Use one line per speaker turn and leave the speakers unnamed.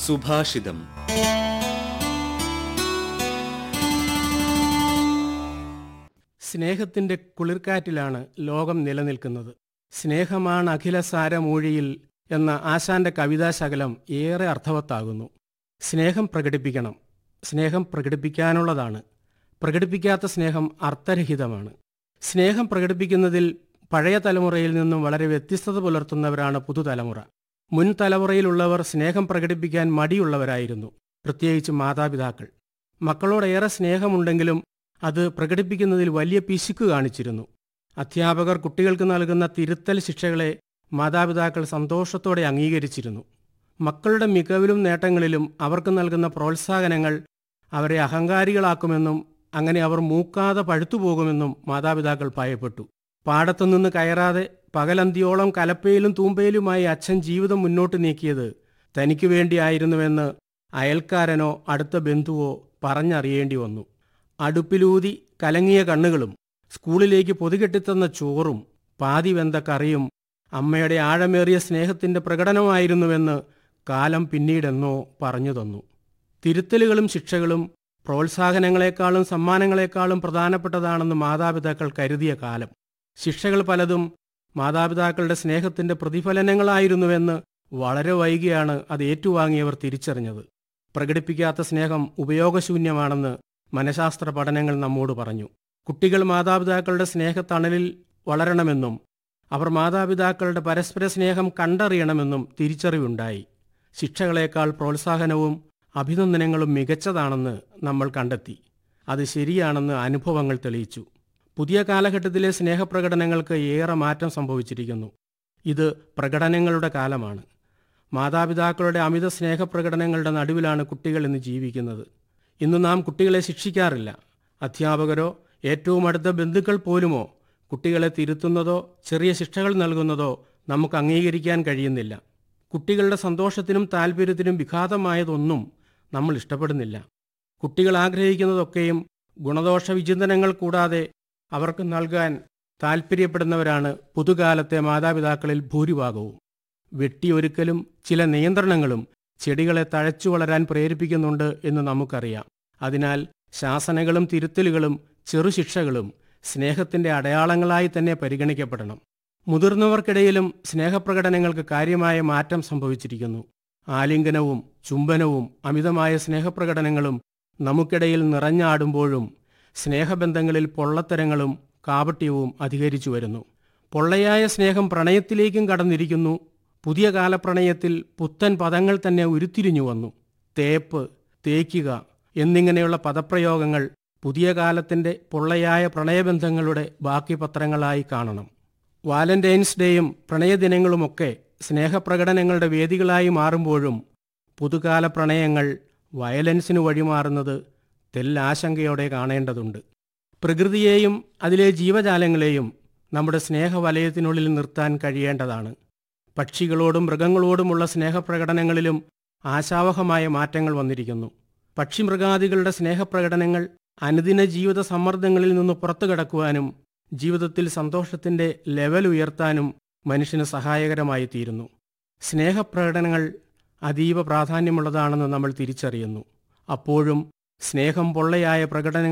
സുഭാഷിതം
സ്നേഹത്തിന്റെ കുളിർക്കാറ്റിലാണ് ലോകം നിലനിൽക്കുന്നത് സ്നേഹമാണ് അഖില സാരമൂഴിയിൽ എന്ന ആശാന്റെ കവിതാശകലം ഏറെ അർത്ഥവത്താകുന്നു സ്നേഹം പ്രകടിപ്പിക്കണം സ്നേഹം പ്രകടിപ്പിക്കാനുള്ളതാണ് പ്രകടിപ്പിക്കാത്ത സ്നേഹം അർത്ഥരഹിതമാണ് സ്നേഹം പ്രകടിപ്പിക്കുന്നതിൽ പഴയ തലമുറയിൽ നിന്നും വളരെ വ്യത്യസ്തത പുലർത്തുന്നവരാണ് പുതുതലമുറ മുൻ തലമുറയിലുള്ളവർ സ്നേഹം പ്രകടിപ്പിക്കാൻ മടിയുള്ളവരായിരുന്നു പ്രത്യേകിച്ച് മാതാപിതാക്കൾ മക്കളോടേറെ സ്നേഹമുണ്ടെങ്കിലും അത് പ്രകടിപ്പിക്കുന്നതിൽ വലിയ പിശുക്ക് കാണിച്ചിരുന്നു അധ്യാപകർ കുട്ടികൾക്ക് നൽകുന്ന തിരുത്തൽ ശിക്ഷകളെ മാതാപിതാക്കൾ സന്തോഷത്തോടെ അംഗീകരിച്ചിരുന്നു മക്കളുടെ മികവിലും നേട്ടങ്ങളിലും അവർക്ക് നൽകുന്ന പ്രോത്സാഹനങ്ങൾ അവരെ അഹങ്കാരികളാക്കുമെന്നും അങ്ങനെ അവർ മൂക്കാതെ പഴുത്തുപോകുമെന്നും മാതാപിതാക്കൾ ഭയപ്പെട്ടു പാടത്തുനിന്ന് കയറാതെ പകലന്തിയോളം കലപ്പയിലും തൂമ്പയിലുമായി അച്ഛൻ ജീവിതം മുന്നോട്ട് നീക്കിയത് തനിക്ക് വേണ്ടിയായിരുന്നുവെന്ന് അയൽക്കാരനോ അടുത്ത ബന്ധുവോ പറഞ്ഞറിയേണ്ടി വന്നു അടുപ്പിലൂതി കലങ്ങിയ കണ്ണുകളും സ്കൂളിലേക്ക് പൊതികെട്ടിത്തന്ന ചോറും പാതി വെന്ത കറിയും അമ്മയുടെ ആഴമേറിയ സ്നേഹത്തിന്റെ പ്രകടനമായിരുന്നുവെന്ന് കാലം പിന്നീടെന്നോ പറഞ്ഞു തന്നു തിരുത്തലുകളും ശിക്ഷകളും പ്രോത്സാഹനങ്ങളെക്കാളും സമ്മാനങ്ങളെക്കാളും പ്രധാനപ്പെട്ടതാണെന്ന് മാതാപിതാക്കൾ കരുതിയ കാലം ശിക്ഷകൾ പലതും മാതാപിതാക്കളുടെ സ്നേഹത്തിന്റെ പ്രതിഫലനങ്ങളായിരുന്നുവെന്ന് വളരെ വൈകിയാണ് അത് ഏറ്റുവാങ്ങിയവർ തിരിച്ചറിഞ്ഞത് പ്രകടിപ്പിക്കാത്ത സ്നേഹം ഉപയോഗശൂന്യമാണെന്ന് മനഃശാസ്ത്ര പഠനങ്ങൾ നമ്മോട് പറഞ്ഞു കുട്ടികൾ മാതാപിതാക്കളുടെ സ്നേഹത്തണലിൽ വളരണമെന്നും അവർ മാതാപിതാക്കളുടെ പരസ്പര സ്നേഹം കണ്ടറിയണമെന്നും തിരിച്ചറിവുണ്ടായി ശിക്ഷകളേക്കാൾ പ്രോത്സാഹനവും അഭിനന്ദനങ്ങളും മികച്ചതാണെന്ന് നമ്മൾ കണ്ടെത്തി അത് ശരിയാണെന്ന് അനുഭവങ്ങൾ തെളിയിച്ചു പുതിയ കാലഘട്ടത്തിലെ സ്നേഹപ്രകടനങ്ങൾക്ക് ഏറെ മാറ്റം സംഭവിച്ചിരിക്കുന്നു ഇത് പ്രകടനങ്ങളുടെ കാലമാണ് മാതാപിതാക്കളുടെ അമിത സ്നേഹപ്രകടനങ്ങളുടെ നടുവിലാണ് കുട്ടികൾ ഇന്ന് ജീവിക്കുന്നത് ഇന്ന് നാം കുട്ടികളെ ശിക്ഷിക്കാറില്ല അധ്യാപകരോ ഏറ്റവും അടുത്ത ബന്ധുക്കൾ പോലുമോ കുട്ടികളെ തിരുത്തുന്നതോ ചെറിയ ശിക്ഷകൾ നൽകുന്നതോ നമുക്ക് അംഗീകരിക്കാൻ കഴിയുന്നില്ല കുട്ടികളുടെ സന്തോഷത്തിനും താല്പര്യത്തിനും വിഘാതമായതൊന്നും നമ്മൾ ഇഷ്ടപ്പെടുന്നില്ല കുട്ടികൾ ആഗ്രഹിക്കുന്നതൊക്കെയും ഗുണദോഷ വിചിന്തനങ്ങൾ കൂടാതെ അവർക്ക് നൽകാൻ താൽപ്പര്യപ്പെടുന്നവരാണ് പുതുകാലത്തെ മാതാപിതാക്കളിൽ ഭൂരിഭാഗവും വെട്ടിയൊരുക്കലും ചില നിയന്ത്രണങ്ങളും ചെടികളെ തഴച്ചു വളരാൻ പ്രേരിപ്പിക്കുന്നുണ്ട് എന്ന് നമുക്കറിയാം അതിനാൽ ശാസനകളും തിരുത്തലുകളും ചെറുശിക്ഷകളും സ്നേഹത്തിന്റെ അടയാളങ്ങളായി തന്നെ പരിഗണിക്കപ്പെടണം മുതിർന്നവർക്കിടയിലും സ്നേഹപ്രകടനങ്ങൾക്ക് കാര്യമായ മാറ്റം സംഭവിച്ചിരിക്കുന്നു ആലിംഗനവും ചുംബനവും അമിതമായ സ്നേഹപ്രകടനങ്ങളും നമുക്കിടയിൽ നിറഞ്ഞാടുമ്പോഴും സ്നേഹബന്ധങ്ങളിൽ പൊള്ളത്തരങ്ങളും കാപട്യവും അധികരിച്ചു വരുന്നു പൊള്ളയായ സ്നേഹം പ്രണയത്തിലേക്കും കടന്നിരിക്കുന്നു പുതിയ കാലപ്രണയത്തിൽ പുത്തൻ പദങ്ങൾ തന്നെ ഉരുത്തിരിഞ്ഞു വന്നു തേപ്പ് തേക്കുക എന്നിങ്ങനെയുള്ള പദപ്രയോഗങ്ങൾ പുതിയ കാലത്തിന്റെ പൊള്ളയായ പ്രണയബന്ധങ്ങളുടെ ബാക്കി പത്രങ്ങളായി കാണണം വാലന്റൈൻസ് ഡേയും പ്രണയദിനങ്ങളുമൊക്കെ സ്നേഹപ്രകടനങ്ങളുടെ വേദികളായി മാറുമ്പോഴും പുതുകാല പ്രണയങ്ങൾ വയലൻസിന് വഴിമാറുന്നത് തെല്ലാശങ്കയോടെ കാണേണ്ടതുണ്ട് പ്രകൃതിയെയും അതിലെ ജീവജാലങ്ങളെയും നമ്മുടെ സ്നേഹവലയത്തിനുള്ളിൽ നിർത്താൻ കഴിയേണ്ടതാണ് പക്ഷികളോടും മൃഗങ്ങളോടുമുള്ള സ്നേഹപ്രകടനങ്ങളിലും ആശാവഹമായ മാറ്റങ്ങൾ വന്നിരിക്കുന്നു പക്ഷിമൃഗാദികളുടെ സ്നേഹപ്രകടനങ്ങൾ അനുദിന ജീവിത സമ്മർദ്ദങ്ങളിൽ നിന്ന് പുറത്തു കടക്കുവാനും ജീവിതത്തിൽ സന്തോഷത്തിന്റെ ലെവൽ ഉയർത്താനും മനുഷ്യന് സഹായകരമായി തീരുന്നു സ്നേഹപ്രകടനങ്ങൾ അതീവ പ്രാധാന്യമുള്ളതാണെന്ന് നമ്മൾ തിരിച്ചറിയുന്നു അപ്പോഴും സ്നേഹം പൊള്ളയായ പ്രകടനങ്ങൾ